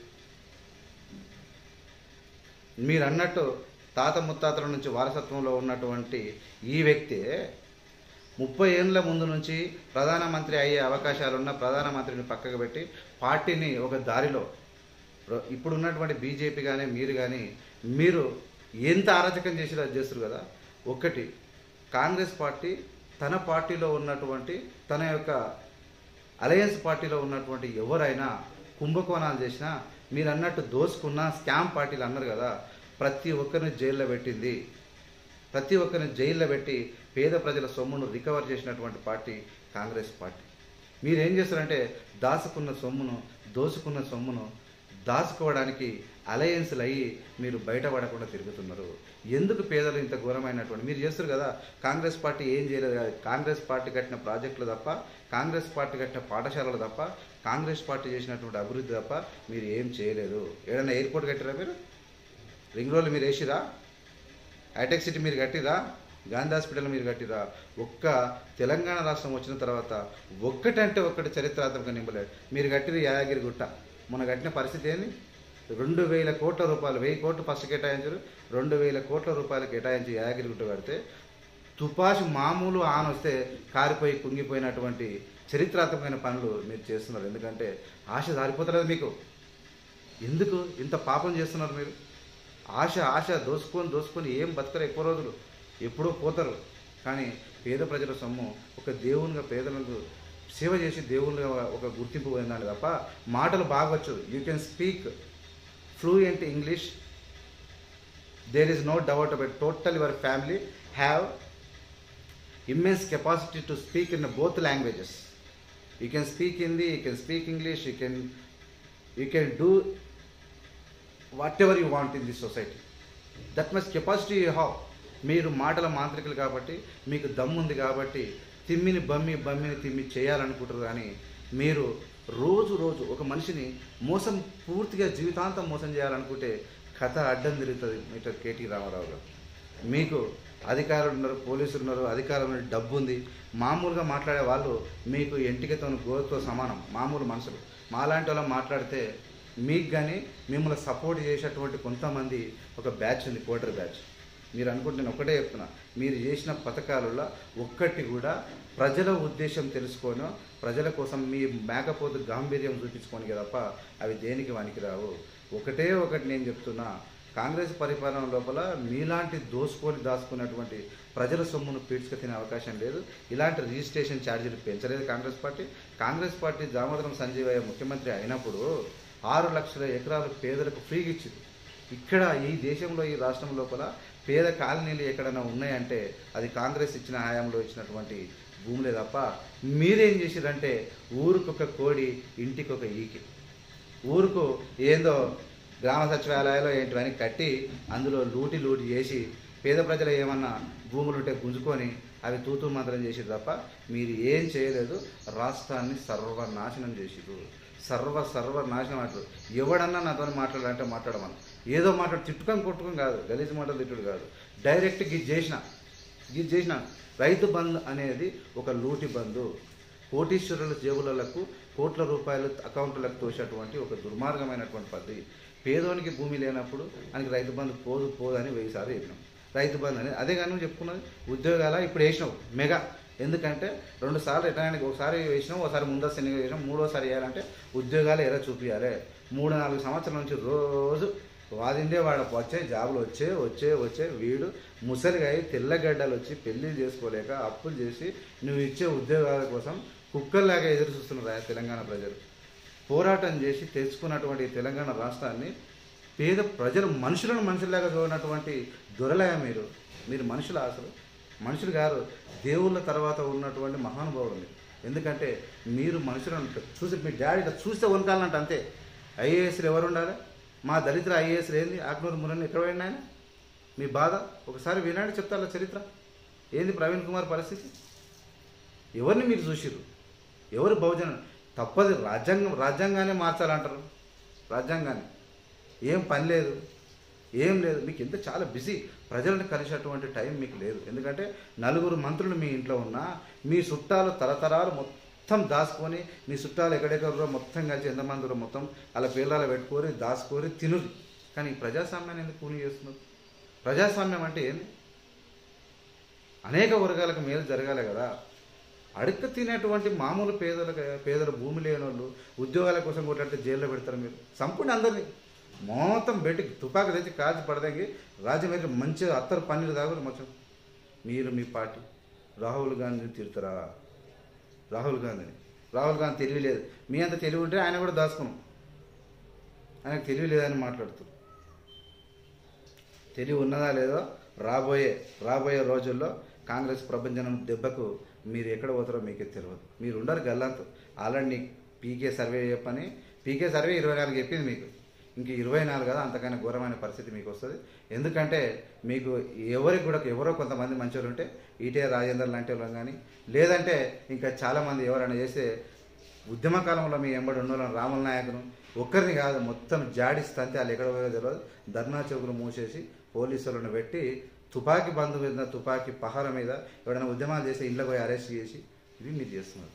మీరు అన్నట్టు తాత ముత్తాతల నుంచి వారసత్వంలో ఉన్నటువంటి ఈ వ్యక్తి ముప్పై ఏళ్ళ ముందు నుంచి ప్రధానమంత్రి అయ్యే అవకాశాలున్న ప్రధానమంత్రిని పక్కకు పెట్టి పార్టీని ఒక దారిలో ప్ర- ఇప్పుడు ఉన్నటువంటి బీజేపీ కానీ మీరు కానీ మీరు ఎంత అరాచకం చేసి అది చేస్తారు కదా ఒకటి కాంగ్రెస్ పార్టీ తన పార్టీలో ఉన్నటువంటి తన యొక్క అలయన్స్ పార్టీలో ఉన్నటువంటి ఎవరైనా కుంభకోణాలు చేసినా మీరు అన్నట్టు దోసుకున్న స్కామ్ పార్టీలు అన్నారు కదా ప్రతి ఒక్కరిని జైల్లో పెట్టింది ప్రతి ఒక్కరిని జైల్లో పెట్టి పేద ప్రజల సొమ్మును రికవర్ చేసినటువంటి పార్టీ కాంగ్రెస్ పార్టీ మీరేం చేస్తారంటే దాచుకున్న సొమ్మును దోసుకున్న సొమ్మును దాచుకోవడానికి అలయన్స్లు అయ్యి మీరు బయటపడకుండా తిరుగుతున్నారు ఎందుకు పేదలు ఇంత ఘోరమైనటువంటి మీరు చేస్తారు కదా కాంగ్రెస్ పార్టీ ఏం చేయలేదు కదా కాంగ్రెస్ పార్టీ కట్టిన ప్రాజెక్టులు తప్ప కాంగ్రెస్ పార్టీ కట్టిన పాఠశాలలు తప్ప కాంగ్రెస్ పార్టీ చేసినటువంటి అభివృద్ధి తప్ప మీరు ఏం చేయలేదు ఏదైనా ఎయిర్పోర్ట్ కట్టారా మీరు రింగ్ రోడ్లు మీరు వేసిరా హైటెక్ సిటీ మీరు కట్టిరా గాంధీ హాస్పిటల్ మీరు కట్టిరా ఒక్క తెలంగాణ రాష్ట్రం వచ్చిన తర్వాత ఒక్కటంటే ఒక్కటి చరిత్రాత్మకంగా నింపలేదు మీరు కట్టిన యాదగిరి గుట్ట మొన్న కట్టిన పరిస్థితి ఏంది రెండు వేల కోట్ల రూపాయలు వెయ్యి కోట్లు ఫస్ట్ కేటాయించారు రెండు వేల కోట్ల రూపాయలు కేటాయించి యాగిరిగుట్ట కడితే తుపాషి మామూలు ఆన్ వస్తే కారిపోయి కుంగిపోయినటువంటి చరిత్రాత్మకమైన పనులు మీరు చేస్తున్నారు ఎందుకంటే ఆశ సారిపోతలేదు మీకు ఎందుకు ఇంత పాపం చేస్తున్నారు మీరు ఆశ ఆశ దోసుకొని దోసుకొని ఏం బతకరు ఎక్కువ రోజులు ఎప్పుడో పోతారు కానీ పేద ప్రజల సొమ్ము ఒక దేవునిగా పేదలకు సేవ చేసి దేవునిగా ఒక గుర్తింపు పొందాలి తప్ప మాటలు బాగొచ్చు you can speak fluent English there is no doubt about total your family have immense capacity to speak in both languages. You can speak Hindi, you can speak English, you can you can do whatever you want in this society. That much capacity you have మీరు మాటల మాంత్రికులు కాబట్టి మీకు దమ్ము ఉంది కాబట్టి తిమ్మిని బమ్మి బమ్మిని తిమ్మి చేయాలనుకుంటారు కానీ మీరు రోజు రోజు ఒక మనిషిని మోసం పూర్తిగా జీవితాంతం మోసం చేయాలనుకుంటే కథ అడ్డం తిరుగుతుంది మీటర్ కేటీ రామారావు గారు మీకు అధికారులు ఉన్నారు పోలీసులు ఉన్నారు అధికారులు ఉన్నారు, డబ్బు ఉంది మామూలుగా మాట్లాడే వాళ్ళు మీకు ఎంటికతో గోరుతో సమానం మామూలు మనుషులు మాలాంటి వాళ్ళం మాట్లాడితే మీకు కానీ మిమ్మల్ని సపోర్ట్ చేసేటువంటి కొంతమంది ఒక బ్యాచ్ ఉంది కోటర్ బ్యాచ్ మీరు అనుకుంటే నేను ఒకటే చెప్తున్నా మీరు చేసిన పథకాలలో ఒక్కటి కూడా ప్రజల ఉద్దేశం తెలుసుకోను ప్రజల కోసం మీ మేకపోతు గాంభీర్యం చూపించుకోని తప్ప అవి దేనికి వానికి రావు ఒకటే ఒకటి నేను చెప్తున్నా కాంగ్రెస్ పరిపాలన లోపల మీలాంటి దోసుకొని దాచుకున్నటువంటి ప్రజల సొమ్మును పీడ్చుకు తినే అవకాశం లేదు ఇలాంటి రిజిస్ట్రేషన్ ఛార్జీలు పెంచలేదు కాంగ్రెస్ పార్టీ కాంగ్రెస్ పార్టీ దామోదరం సంజీవయ్య ముఖ్యమంత్రి అయినప్పుడు ఆరు లక్షల ఎకరాలు పేదలకు ఫ్రీగా ఇచ్చింది ఇక్కడ ఈ దేశంలో ఈ రాష్ట్రం లోపల పేద కాలనీలు ఎక్కడైనా ఉన్నాయంటే అది కాంగ్రెస్ ఇచ్చిన హయాంలో ఇచ్చినటువంటి భూములే తప్ప మీరేం చేసిరంటే ఊరికొక కోడి ఇంటికొక ఈకి ఊరుకు ఏందో గ్రామ సచివాలయాలు ఏంటివని కట్టి అందులో లూటి లూటి చేసి పేద ప్రజలు ఏమన్నా భూములు ఉంటే గుంజుకొని అవి తూతూ మంత్రం చేసిరు తప్ప మీరు ఏం చేయలేదు రాష్ట్రాన్ని సర్వనాశనం చేసిరు సర్వ సర్వనాశనం అంటారు ఎవడన్నా నాతో మాట్లాడాలంటే మాట్లాడమని ఏదో మాట్లాడు తిట్టుకొని కొట్టుకొని కాదు గలీజ్ మాటలు తిట్టుడు కాదు డైరెక్ట్ గిది చేసిన గిది చేసిన రైతు బంధు అనేది ఒక లూటి బంధు కోటీశ్వరుల జేబులకు కోట్ల రూపాయలు అకౌంట్లకు తోసేటువంటి ఒక దుర్మార్గమైనటువంటి పద్ధతి పేదోనికి భూమి లేనప్పుడు ఆయనకి రైతు బంధు పోదు పోదు అని వెయ్యి సార్లు చెప్పినాం రైతు బంధు అనేది అదే కానీ నువ్వు చెప్పుకున్నది ఉద్యోగాల ఇప్పుడు వేసినావు మెగా ఎందుకంటే రెండు సార్లు ఎటడానికి ఒకసారి వేసినాం ఒకసారి ముందస్తు ఎన్నిక వేసినాం మూడోసారి వేయాలంటే ఉద్యోగాలు ఎర చూపించాలి మూడు నాలుగు సంవత్సరాల నుంచి రోజు వాదిందే వాడు వచ్చే జాబులు వచ్చే వచ్చే వచ్చే వీడు ముసలిగా అయి తెల్లగడ్డలు వచ్చి పెళ్లి చేసుకోలేక అప్పులు చేసి నువ్వు ఇచ్చే ఉద్యోగాల కోసం కుక్కల్లాగా ఎదురు చూస్తున్నారు తెలంగాణ ప్రజలు పోరాటం చేసి తెచ్చుకున్నటువంటి ఈ తెలంగాణ రాష్ట్రాన్ని పేద ప్రజలు మనుషులను మనుషుల్లాగా చూడనటువంటి దొరలయ మీరు మీరు మనుషులు అసలు మనుషులు కాదు దేవుళ్ళ తర్వాత ఉన్నటువంటి మహానుభావులు మీరు ఎందుకంటే మీరు మనుషులను చూసి మీ డాడీ ఇట్లా చూస్తే వనకాలంటే అంతే ఐఏఎస్లు ఎవరు ఉండాలి మా దళితుల ఐఏఎస్లు ఏంది ఆకునూరు మురళి ఎక్కడ పోయింది ఆయన మీ బాధ ఒకసారి వినండి చెప్తారా చరిత్ర ఏంది ప్రవీణ్ కుమార్ పరిస్థితి ఎవరిని మీరు చూసిర్రు ఎవరు బహుజన తప్పదు రాజ్యాంగం రాజ్యాంగానే మార్చాలంటారు రాజ్యాంగాన్ని ఏం పని లేదు ఏం లేదు మీకు ఎంత చాలా బిజీ ప్రజలను కలిసేటువంటి టైం మీకు లేదు ఎందుకంటే నలుగురు మంత్రులు మీ ఇంట్లో ఉన్నా మీ చుట్టాలు తరతరాలు మొత్తం దాచుకొని మీ చుట్టాలు ఎక్కడెక్కడో మొత్తం కలిసి ఎంతమంది ఉన్నారో మొత్తం అలా పిల్లలు పెట్టుకొని దాచుకొని తినురు కానీ ఈ ప్రజాస్వామ్యాన్ని ఎందుకు కూలి చేస్తున్నారు ప్రజాస్వామ్యం అంటే ఏంది అనేక వర్గాలకు మేలు జరగాలి కదా అడుక్క తినేటువంటి మామూలు పేదలకు పేదల భూమి లేని వాళ్ళు ఉద్యోగాల కోసం కొట్లాడితే జైల్లో పెడతారు మీరు సంపూర్ణ అందరినీ మొత్తం పెట్టి తుపాకు తెచ్చి కాల్చి పడదంగి రాజమండ్రి మంచిగా అత్తరు పన్నీరు తాగురు మొత్తం మీరు మీ పార్టీ రాహుల్ గాంధీని తిడతారా రాహుల్ గాంధీని రాహుల్ గాంధీ తెలివి లేదు మీ అంత తెలివి ఉంటే ఆయన కూడా దాచుకున్నాం ఆయనకు తెలివి లేదని మాట్లాడుతారు తెలివి ఉన్నదా లేదో రాబోయే రాబోయే రోజుల్లో కాంగ్రెస్ ప్రభంజనం దెబ్బకు మీరు ఎక్కడ పోతారో మీకే తెలియదు మీరు ఉండరు గల్లంతు ఆల్రెడీ పీకే సర్వే చెప్పని పీకే సర్వే ఇరవై నాలుగు చెప్పింది మీకు ఇంక ఇరవై నాలుగు కదా అంతకన్నా ఘోరమైన పరిస్థితి మీకు వస్తుంది ఎందుకంటే మీకు ఎవరికి కూడా ఎవరో కొంతమంది మంచోళ్ళు ఉంటే ఈటే రాజేందర్ లాంటి వాళ్ళం కానీ లేదంటే ఇంకా చాలామంది ఎవరైనా చేస్తే ఉద్యమ కాలంలో మీ ఎంబడి ఉన్న వాళ్ళని రాముల నాయకును ఒక్కరిని కాదు మొత్తం జాడిస్తే వాళ్ళు ఎక్కడ పోయో తెలియదు ధర్నా చౌకులు మూసేసి పోలీసులను పెట్టి తుపాకీ బంధు మీద తుపాకీ పహార మీద ఎవడైనా ఉద్యమాలు చేస్తే ఇంట్లో పోయి అరెస్ట్ చేసి ఇవి మీరు చేస్తున్నారు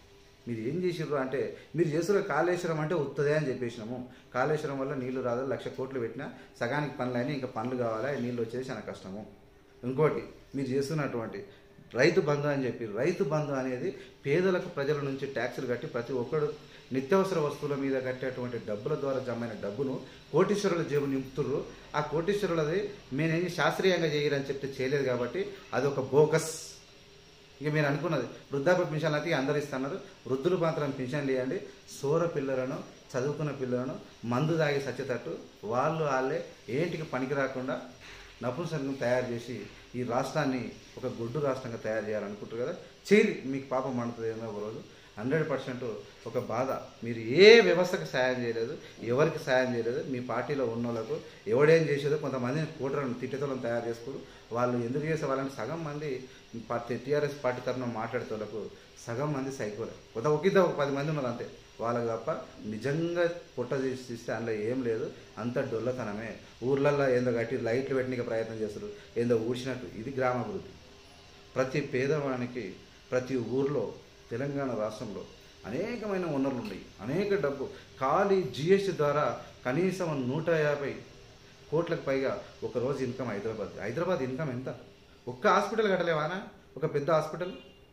మీరు ఏం చేసిర్రు అంటే మీరు చేసిన కాళేశ్వరం అంటే ఉత్తదే అని చెప్పేసినాము కాళేశ్వరం వల్ల నీళ్లు రాదు లక్ష కోట్లు పెట్టినా సగానికి పనులు అయినా ఇంకా పనులు కావాలా నీళ్ళు వచ్చేది చాలా కష్టము ఇంకోటి మీరు చేస్తున్నటువంటి రైతు బంధు అని చెప్పి రైతు బంధు అనేది పేదలకు ప్రజల నుంచి ట్యాక్సులు కట్టి ప్రతి ఒక్కడు నిత్యావసర వస్తువుల మీద కట్టేటువంటి డబ్బుల ద్వారా జమైన డబ్బును కోటీశ్వరుల జేబు నింపుతుర్రు ఆ కోటీశ్వరులది మేనేం శాస్త్రీయంగా చేయరని చెప్తే చేయలేదు కాబట్టి అది ఒక బోగస్ ఇక మీరు అనుకున్నది వృద్ధాప్య పెన్షన్లు అయితే అందరు ఇస్తున్నారు వృద్ధులు మాత్రం పెన్షన్లు ఇవ్వండి సోర పిల్లలను చదువుకున్న పిల్లలను మందు తాగి సచ్చేటట్టు వాళ్ళు వాళ్ళే ఏంటికి పనికి రాకుండా నపుంసకం తయారు చేసి ఈ రాష్ట్రాన్ని ఒక గొడ్డు రాష్ట్రంగా తయారు చేయాలనుకుంటారు కదా చేరి మీకు పాపం మండుతుంది ఏమో ఒక రోజు హండ్రెడ్ పర్సెంట్ ఒక బాధ మీరు ఏ వ్యవస్థకు సాయం చేయలేదు ఎవరికి సాయం చేయలేదు మీ పార్టీలో ఉన్న వాళ్ళకు ఎవడేం చేసేదో కొంతమందిని కూటరను తిట్టేతోళ్ళని తయారు చేసుకోరు వాళ్ళు ఎందుకు చేసే వాళ్ళని సగం మంది పార్టీ టీఆర్ఎస్ పార్టీ తరఫున మాట్లాడేతోళ్ళకు సగం మంది సైకోలే కొంత ఒకిద్ద ఒక పది మంది ఉన్నారు అంతే వాళ్ళకి తప్ప నిజంగా పుట్ట తీసి తీస్తే అందులో ఏం లేదు అంత డొల్లతనమే ఊర్లల్లో ఏందో కట్టి లైట్లు పెట్టడానికి ప్రయత్నం చేస్తారు ఏందో ఊడ్చినట్టు ఇది గ్రామాభివృద్ధి ప్రతి పేదవానికి ప్రతి ఊర్లో తెలంగాణ రాష్ట్రంలో అనేకమైన వనరులు ఉన్నాయి అనేక డబ్బు ఖాళీ జిఎస్టీ ద్వారా కనీసం నూట యాభై కోట్లకు పైగా ఒక రోజు ఇన్కమ్ హైదరాబాద్ హైదరాబాద్ ఇన్కమ్ ఎంత ఒక్క హాస్పిటల్ కట్టలేవానా ఒక పెద్ద హాస్పిటల్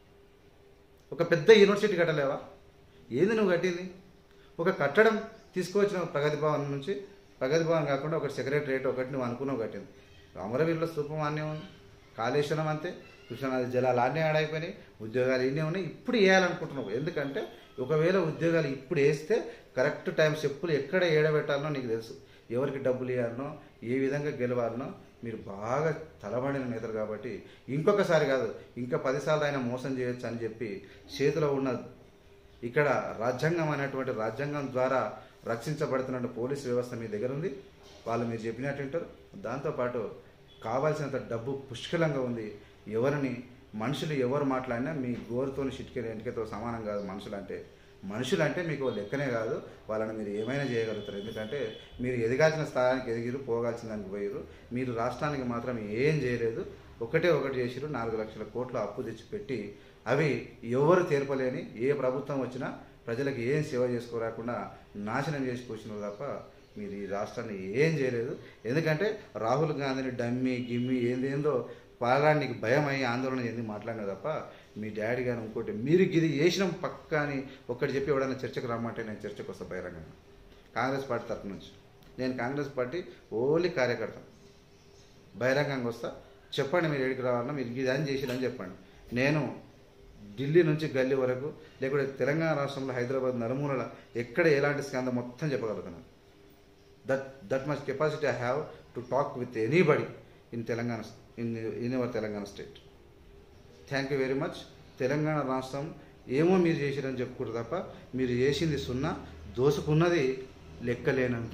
ఒక పెద్ద యూనివర్సిటీ కట్టలేవా ఏంది నువ్వు కట్టింది ఒక కట్టడం తీసుకువచ్చిన ప్రగతి భవన్ నుంచి ప్రగతి భవన్ కాకుండా ఒక సెక్రటరేట్ ఒకటి నువ్వు అనుకున్నావు కట్టింది అమరవీరుల స్థూపం అన్నీ ఉంది కాళేశ్వరం అంతే కృష్ణానది జలాలు అన్నీ ఆడైపోయినాయి ఉద్యోగాలు ఇన్ని ఉన్నాయి ఇప్పుడు వేయాలనుకుంటున్నావు ఎందుకంటే ఒకవేళ ఉద్యోగాలు ఇప్పుడు వేస్తే కరెక్ట్ టైం చెప్పులు ఎక్కడ ఏడబెట్టాలనో నీకు తెలుసు ఎవరికి డబ్బులు ఇవ్వాలనో ఏ విధంగా గెలవాలనో మీరు బాగా తలబడిన నేతలు కాబట్టి ఇంకొకసారి కాదు ఇంకా పదిసార్లు ఆయన మోసం చేయొచ్చు అని చెప్పి చేతిలో ఉన్న ఇక్కడ రాజ్యాంగం అనేటువంటి రాజ్యాంగం ద్వారా రక్షించబడుతున్న పోలీస్ వ్యవస్థ మీ దగ్గర ఉంది వాళ్ళు మీరు చెప్పినట్టు వింటారు దాంతోపాటు కావాల్సినంత డబ్బు పుష్కలంగా ఉంది ఎవరిని మనుషులు ఎవరు మాట్లాడినా మీ గోరుతో చిటికెల ఎంటికతో సమానం కాదు మనుషులు అంటే మనుషులు అంటే మీకు లెక్కనే కాదు వాళ్ళని మీరు ఏమైనా చేయగలుగుతారు ఎందుకంటే మీరు ఎదగాల్సిన స్థానానికి ఎదిగిరు పోగాల్సిన దానికి పోయిరు మీరు రాష్ట్రానికి మాత్రం ఏం చేయలేదు ఒకటే ఒకటి చేసిరు నాలుగు లక్షల కోట్ల అప్పు తెచ్చి పెట్టి అవి ఎవరు తీర్పలేని ఏ ప్రభుత్వం వచ్చినా ప్రజలకు ఏం సేవ చేసుకోరాకుండా నాశనం చేసి కూర్చున్నారు తప్ప మీరు ఈ రాష్ట్రాన్ని ఏం చేయలేదు ఎందుకంటే రాహుల్ గాంధీని డమ్మి గిమ్మి ఏందేందో పాలడానికి భయం అయ్యి ఆందోళన చెంది మాట్లాడినా తప్ప మీ డాడీ కానీ ఇంకోటి మీరు ఇది చేసినాం పక్క అని ఒక్కటి చెప్పి ఎవడైనా చర్చకు రమ్మంటే నేను చర్చకు వస్తా బహిరంగంగా కాంగ్రెస్ పార్టీ తరఫు నుంచి నేను కాంగ్రెస్ పార్టీ ఓన్లీ కార్యకర్త బహిరంగంగా వస్తా చెప్పండి మీరు ఎడికి రావాలన్నా మీరు ఇది అని చేసిరని చెప్పండి నేను ఢిల్లీ నుంచి గల్లీ వరకు లేకుంటే తెలంగాణ రాష్ట్రంలో హైదరాబాద్ నలుమూలల ఎక్కడ ఎలాంటి స్కందం మొత్తం చెప్పగలుగుతున్నాను that that much capacity I have to talk with anybody in Telangana in in our Telangana state thank you very much Telangana రాష్ట్రం ఏమో మీరు చేసిరని చెప్పుకుంటారు తప్ప మీరు చేసింది సున్నా దోసుకున్నది లెక్కలేనంత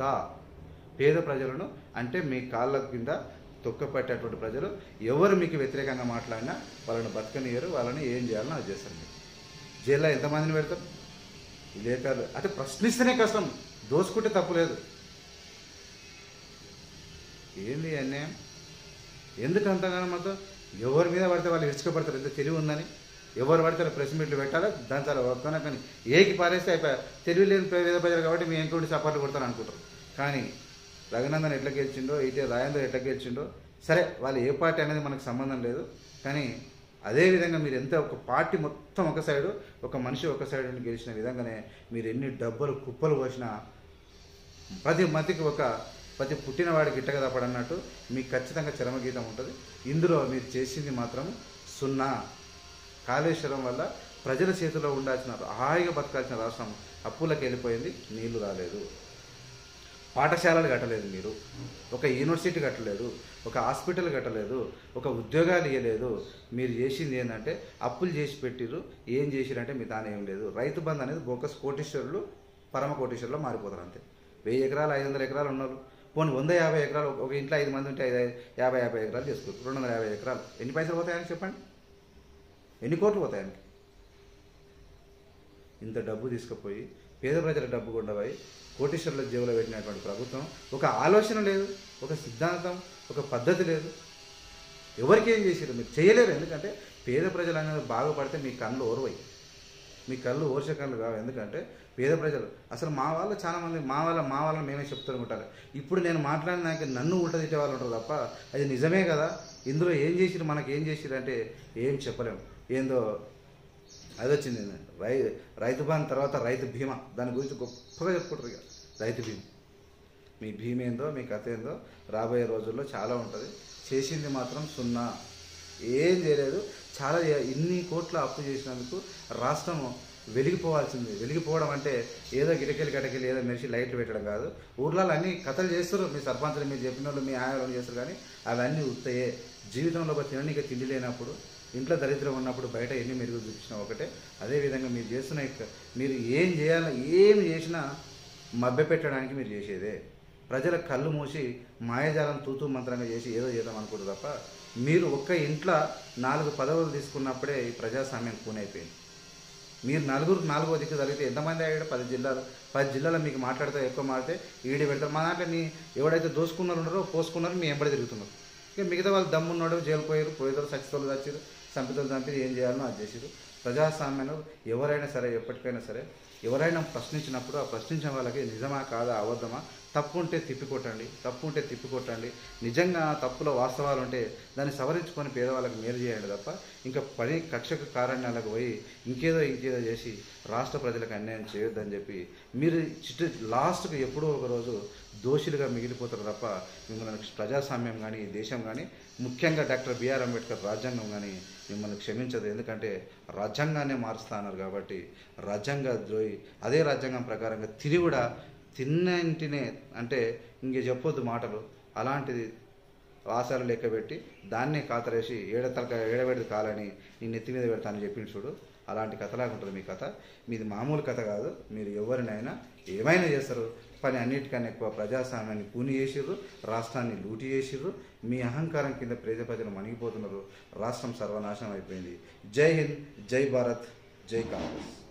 పేద ప్రజలను అంటే మీ కాళ్ళ కింద తొక్కపట్టేటువంటి ప్రజలు ఎవరు మీకు వ్యతిరేకంగా మాట్లాడినా వాళ్ళని బతకనియరు వాళ్ళని ఏం చేయాలని అది చేస్తారు మీరు జైల్లో ఎంతమందిని పెడతారు విలేకరులు అంటే ప్రశ్నిస్తేనే కష్టం దోసుకుంటే తప్పు లేదు ఏంది ఈ అన్యాయం ఎందుకు అంతగానో మొత్తం ఎవరి మీద పడితే వాళ్ళు ఇసుకపడతారు ఎంత తెలివి ఉందని ఎవరు పడితే వాళ్ళు ప్రెస్ మీట్లు పెట్టాలా దాని చాలా ఒక్కన కానీ ఏకి పారేస్తే అయిపోయా తెలివి లేని పేద ప్రజలు కాబట్టి మీ ఎంకౌంటి సపోర్ట్ కొడతారు అనుకుంటారు కానీ రఘునందన్ ఎట్లా గెలిచిండో అయితే రాజేందర్ ఎట్లా గెలిచిండో సరే వాళ్ళు ఏ పార్టీ అనేది మనకు సంబంధం లేదు కానీ అదేవిధంగా మీరు ఎంత ఒక పార్టీ మొత్తం ఒక సైడు ఒక మనిషి ఒక సైడ్ నుండి గెలిచిన విధంగానే మీరు ఎన్ని డబ్బులు కుప్పలు పోసినా ప్రతి మతికి ఒక ప్రతి పుట్టినవాడికి గిట్టక తప్పడన్నట్టు మీకు ఖచ్చితంగా చరమగీతం ఉంటుంది ఇందులో మీరు చేసింది మాత్రం సున్నా కాళేశ్వరం వల్ల ప్రజల చేతిలో ఉండాల్సిన హాయిగా బతకాల్సిన రాష్ట్రం అప్పులకు వెళ్ళిపోయింది నీళ్లు రాలేదు పాఠశాలలు కట్టలేదు మీరు ఒక యూనివర్సిటీ కట్టలేదు ఒక హాస్పిటల్ కట్టలేదు ఒక ఉద్యోగాలు ఇవ్వలేదు మీరు చేసింది ఏంటంటే అప్పులు చేసి పెట్టిరు ఏం చేసిరంటే మీ దాని ఏం లేదు రైతు బంధు అనేది బోకస్ కోటీశ్వరులు పరమ కోటీశ్వరులు మారిపోతారు అంతే వెయ్యి ఎకరాలు ఐదు వందల ఎకరాలు ఉన్నారు పోనీ వంద యాభై ఎకరాలు ఒక ఇంట్లో ఐదు మంది ఉంటే ఐదు యాభై యాభై ఎకరాలు చేసుకోవచ్చు రెండు వందల యాభై ఎకరాలు ఎన్ని పైసలు పోతాయని చెప్పండి ఎన్ని కోట్లు పోతాయని ఇంత డబ్బు తీసుకుపోయి పేద ప్రజల డబ్బు కొండపోయి కోటీశ్వరుల జేబులో పెట్టినటువంటి ప్రభుత్వం ఒక ఆలోచన లేదు ఒక సిద్ధాంతం ఒక పద్ధతి లేదు ఎవరికి ఏం చేసారు మీరు చేయలేరు ఎందుకంటే పేద ప్రజలు అనేది బాగుపడితే మీ కళ్ళు ఓర్వయి మీ కళ్ళు ఓర్చే కళ్ళు కావు ఎందుకంటే పేద ప్రజలు అసలు మా వాళ్ళు చాలా మంది మా వాళ్ళ మా వాళ్ళని మేమే చెప్తూ ఉంటారు ఇప్పుడు నేను మాట్లాడినాక నన్ను ఉల్ట తిట్టే వాళ్ళు ఉంటారు తప్ప అది నిజమే కదా ఇందులో ఏం చేసిరు మనకి ఏం చేసిరు అంటే ఏం చెప్పలేము ఏందో అది వచ్చింది రై రైతు బాన్ తర్వాత రైతు బీమా దాని గురించి గొప్పగా చెప్పుకుంటారు ఇక రైతు బీమా మీ భీమ ఏందో మీ కథ ఏందో రాబోయే రోజుల్లో చాలా ఉంటుంది చేసింది మాత్రం సున్నా ఏం చేయలేదు చాలా చే- ఇన్ని కోట్ల అప్పు చేసినందుకు రాష్ట్రం వెలిగిపోవాల్సింది వెలిగిపోవడం అంటే ఏదో గిటకెళ్ళి గటకెళ్ళి ఏదో మెరిసి లైట్లు పెట్టడం కాదు ఊర్లలో అన్ని కథలు చేస్తారు మీ సర్పంచులు మీరు చెప్పిన వాళ్ళు మీ ఆయన చేస్తారు కానీ అవన్నీ ఉత్తయే జీవితంలో ఒక తిననీక తిండి లేనప్పుడు ఇంట్లో దరిద్రం ఉన్నప్పుడు బయట ఎన్ని మెరుగు చూపించినా ఒకటే అదేవిధంగా మీరు చేస్తున్న ఇక- మీరు ఏం చేయాలో ఏం చేసినా మభ్య పెట్టడానికి మీరు చేసేదే ప్రజల కళ్ళు మూసి మాయాజాలం తూతూ మంత్రంగా చేసి ఏదో చేద్దాం అనుకుంటారు తప్ప మీరు ఒక్క ఇంట్లో నాలుగు పదవులు తీసుకున్నప్పుడే ఈ ప్రజాస్వామ్యం కూనైపోయింది మీరు నలుగురు నాలుగో దిక్కు జరిగితే ఎంతమంది అయ్యాడు పది జిల్లాలు పది జిల్లాలో మీకు మాట్లాడితే ఎక్కువ మాడితే ఈడి పెడతారు మా దాంట్లో మీ ఎవడైతే దోసుకున్నారు ఉన్నారో పోసుకున్నారో మీ ఎంబడి తిరుగుతున్నారు ఇక మిగతా వాళ్ళు దమ్మున్నాడు జైలు పోయారు పోయేదారు చచ్చితోళ్ళు చచ్చారు చంపితోళ్ళు చంపి ఏం చేయాలనో అది చేసారు ప్రజాస్వామ్యంలో ఎవరైనా సరే ఎప్పటికైనా సరే ఎవరైనా ప్రశ్నించినప్పుడు ఆ ప్రశ్నించిన వాళ్ళకి నిజమా కాదా అబద్ధమా తప్పు ఉంటే తిప్పికొట్టండి తప్పు ఉంటే తిప్పికొట్టండి నిజంగా ఆ తప్పులో వాస్తవాలు ఉంటే దాన్ని సవరించుకొని పేదవాళ్ళకి మేలు చేయండి తప్ప ఇంకా పని కక్షకు కారణాలకు పోయి ఇంకేదో ఇంకేదో చేసి రాష్ట్ర ప్రజలకు అన్యాయం చేయొద్దని చెప్పి మీరు చిట్టు లాస్ట్కి ఎప్పుడో ఒక రోజు దోషులుగా మిగిలిపోతారు తప్ప మిమ్మల్ని ప్రజాస్వామ్యం కానీ ఈ దేశం కానీ ముఖ్యంగా డాక్టర్ బిఆర్ అంబేద్కర్ రాజ్యాంగం కానీ మిమ్మల్ని క్షమించదు ఎందుకంటే రాజ్యాంగాన్నే మారుస్తా అన్నారు కాబట్టి రాజ్యాంగ ద్రోహి అదే రాజ్యాంగం ప్రకారంగా తిరిగి కూడా తిన్నింటినే అంటే ఇంక చెప్పొద్దు మాటలు అలాంటిది వాసాలు లెక్క పెట్టి దాన్నే కాతరేసి ఏడతలక ఏడబెడిది కాలని నీ నెత్తి మీద పెడతానని చెప్పింది చూడు అలాంటి కథలాగా ఉంటుంది మీ కథ మీది మామూలు కథ కాదు మీరు ఎవరినైనా ఏమైనా చేస్తారు పని అన్నిటికన్నా ఎక్కువ ప్రజాస్వామ్యాన్ని కూని చేసిర్రు రాష్ట్రాన్ని లూటి చేసిర్రు మీ అహంకారం కింద పేద ప్రజలు మణిగిపోతున్నారు రాష్ట్రం సర్వనాశనం అయిపోయింది జై హింద్ జై భారత్ జై కాంగ్రెస్